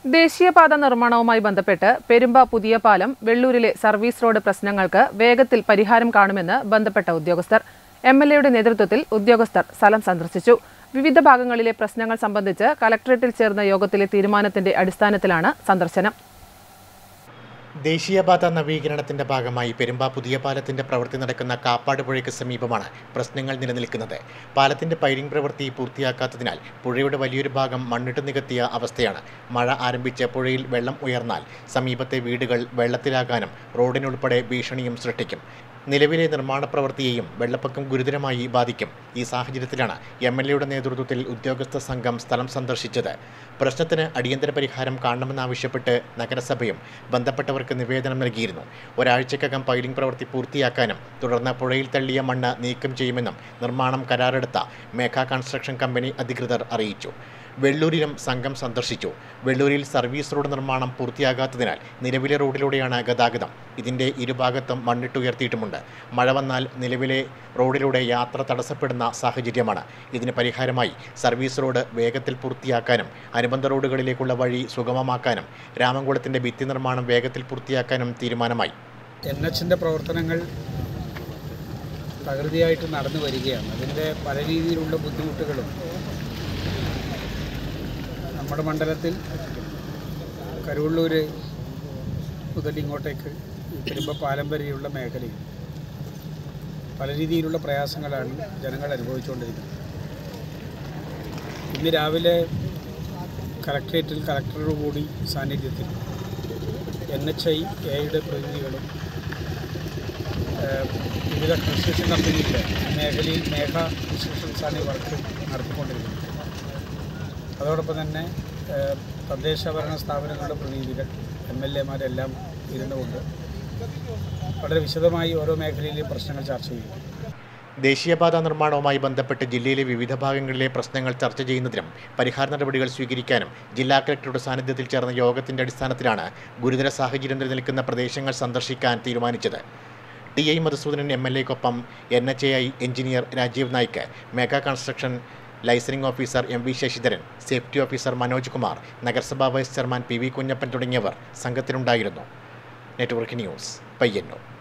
ദേശീയപാത നിർമ്മാണവുമായി ബന്ധപ്പെട്ട് പെരുമ്പ പുതിയ പാലം വെള്ളൂരിലെ സർവീസ് റോഡ് പ്രശ്നങ്ങൾക്ക് വേഗത്തിൽ പരിഹാരം കാണുമെന്ന് ബന്ധപ്പെട്ട ഉദ്യോഗസ്ഥർ എം എൽ എയുടെ നേതൃത്വത്തിൽ ഉദ്യോഗസ്ഥർ സ്ഥലം സന്ദർശിച്ചു വിവിധ ഭാഗങ്ങളിലെ പ്രശ്നങ്ങൾ സംബന്ധിച്ച് കലക്ടറേറ്റിൽ ചേർന്ന യോഗത്തിലെ തീരുമാനത്തിന്റെ അടിസ്ഥാനത്തിലാണ് സന്ദർശനം ദേശീയപാത നവീകരണത്തിന്റെ ഭാഗമായി പെരുമ്പ പുതിയ പാലത്തിന്റെ പ്രവൃത്തി നടക്കുന്ന കാപ്പാട് പുഴയ്ക്ക് സമീപമാണ് പ്രശ്നങ്ങൾ നിലനിൽക്കുന്നത് പാലത്തിന്റെ പൈലിംഗ് പ്രവൃത്തി പൂർത്തിയാക്കാത്തതിനാൽ പുഴയുടെ വലിയൊരു ഭാഗം മണ്ണിട്ട് നികത്തിയ അവസ്ഥയാണ് മഴ ആരംഭിച്ച് പുഴയിൽ വെള്ളം ഉയർന്നാൽ സമീപത്തെ വീടുകൾ വെള്ളത്തിലാകാനും റോഡിനുൾപ്പെടെ ഭീഷണിയും സൃഷ്ടിക്കും നിലവിലെ നിർമ്മാണ പ്രവൃത്തിയെയും വെള്ളപ്പൊക്കം ഗുരുതരമായി ബാധിക്കും ഈ സാഹചര്യത്തിലാണ് എം എൽ എയുടെ നേതൃത്വത്തിൽ ഉദ്യോഗസ്ഥ സംഘം സ്ഥലം സന്ദർശിച്ചത് പ്രശ്നത്തിന് അടിയന്തര പരിഹാരം കാണണമെന്നാവശ്യപ്പെട്ട് നഗരസഭയും ബന്ധപ്പെട്ടവർക്ക് നിവേദനം നൽകിയിരുന്നു ഒരാഴ്ചക്കകം പൈലിംഗ് പ്രവൃത്തി പൂർത്തിയാക്കാനും തുടർന്ന് പുഴയിൽ തള്ളിയ മണ്ണ് നീക്കം ചെയ്യുമെന്നും നിർമ്മാണം കരാറെടുത്ത മേഘ കൺസ്ട്രക്ഷൻ കമ്പനി അധികൃതർ അറിയിച്ചു വെള്ളൂരിലും സംഘം സന്ദർശിച്ചു വെള്ളൂരിൽ സർവീസ് റോഡ് നിർമ്മാണം പൂർത്തിയാകാത്തതിനാൽ നിലവിലെ റോഡിലൂടെയാണ് ഗതാഗതം ഇതിൻ്റെ ഇരുഭാഗത്തും മണ്ണിട്ടുയർത്തിയിട്ടുമുണ്ട് മഴ വന്നാൽ നിലവിലെ റോഡിലൂടെ യാത്ര തടസ്സപ്പെടുന്ന സാഹചര്യമാണ് ഇതിന് പരിഹാരമായി സർവീസ് റോഡ് വേഗത്തിൽ പൂർത്തിയാക്കാനും അനുബന്ധ റോഡുകളിലേക്കുള്ള വഴി സുഗമമാക്കാനും രാമംകുളത്തിൻ്റെ ഭിത്തി നിർമ്മാണം വേഗത്തിൽ പൂർത്തിയാക്കാനും തീരുമാനമായി എൻ എച്ചിൻ്റെ പ്രവർത്തനങ്ങൾ തകൃതിയായിട്ട് നടന്നു വരികയാണ് അതിൻ്റെ പല രീതിയിലുള്ള ബുദ്ധിമുട്ടുകളും നമ്മുടെ മണ്ഡലത്തിൽ കരുവള്ളൂർ മുതൽ ഇങ്ങോട്ടേക്ക് പെരുമ്പ പാലം വരെയുള്ള മേഖലയിൽ പല രീതിയിലുള്ള പ്രയാസങ്ങളാണ് ജനങ്ങൾ അനുഭവിച്ചുകൊണ്ടിരിക്കുന്നത് ഇന്ന് രാവിലെ കലക്ട്രേറ്റിൽ കളക്ടറുടെ കൂടി സാന്നിധ്യത്തിൽ എൻ എച്ച് ഐ എയുടെ പ്രതിനിധികളും ഏഹ്, വിവിധ കൺസ്ട്രക്ഷൻ കമ്പനിയുടെ മേഖലയിൽ മേഘ കൺസ്ട്രക്ഷൻസാണ് ഈ വർക്ക് നടത്തിക്കൊണ്ടിരിക്കുന്നത് അതോടൊപ്പം തന്നെ ഏഹ്, തദ്ദേശ ഭരണ സ്ഥാപനങ്ങളുടെ പ്രതിനിധികൾ എം എൽ എമാരെല്ലാം ഇരുന്നുകൊണ്ട് വളരെ വിശദമായി ഓരോ മേഖലയിലെയും പ്രശ്നങ്ങൾ ചർച്ച ചെയ്യും ദേശീയപാത നിർമ്മാണവുമായി ബന്ധപ്പെട്ട് ജില്ലയിലെ വിവിധ ഭാഗങ്ങളിലെ പ്രശ്നങ്ങൾ ചർച്ച ചെയ്യുന്നതിനും പരിഹാര നടപടികൾ സ്വീകരിക്കാനും ജില്ലാ കളക്ടറുടെ സാന്നിധ്യത്തിൽ ചേർന്ന യോഗത്തിന്റെ അടിസ്ഥാനത്തിലാണ് ഗുരുതര സാഹചര്യം നിലനിൽക്കുന്ന പ്രദേശങ്ങൾ സന്ദർശിക്കാൻ തീരുമാനിച്ചത് T I Madhusudanan M L എക്കൊപ്പം N H A I engineer Rajeev Naik mega construction liaisoning officer M V Sasidharan safety officer Manoj Kumar നഗരസഭാ vice chairman P V Kunhappan തുടങ്ങിയവർ സംഘത്തിലുണ്ടായിരുന്നു നെറ്റ്വർക്ക് ന്യൂസ് പയ്യന്നൂർ